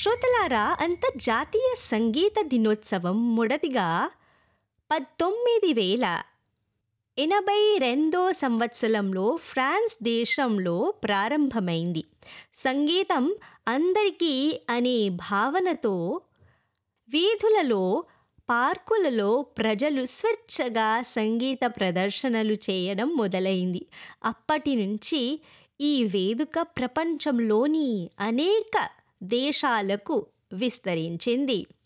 శ్రోతలారా అంతర్జాతీయ సంగీత దినోత్సవం మొదటిగా పద్దొమ్మిది వేల ఎనభై రెండో సంవత్సరంలో ఫ్రాన్స్ దేశంలో ప్రారంభమైంది సంగీతం అందరికీ అనే భావనతో వీధులలో పార్కులలో ప్రజలు స్వేచ్ఛగా సంగీత ప్రదర్శనలు చేయడం మొదలైంది అప్పటి నుంచి ఈ వేదిక ప్రపంచంలోని అనేక దేశాలకు విస్తరించింది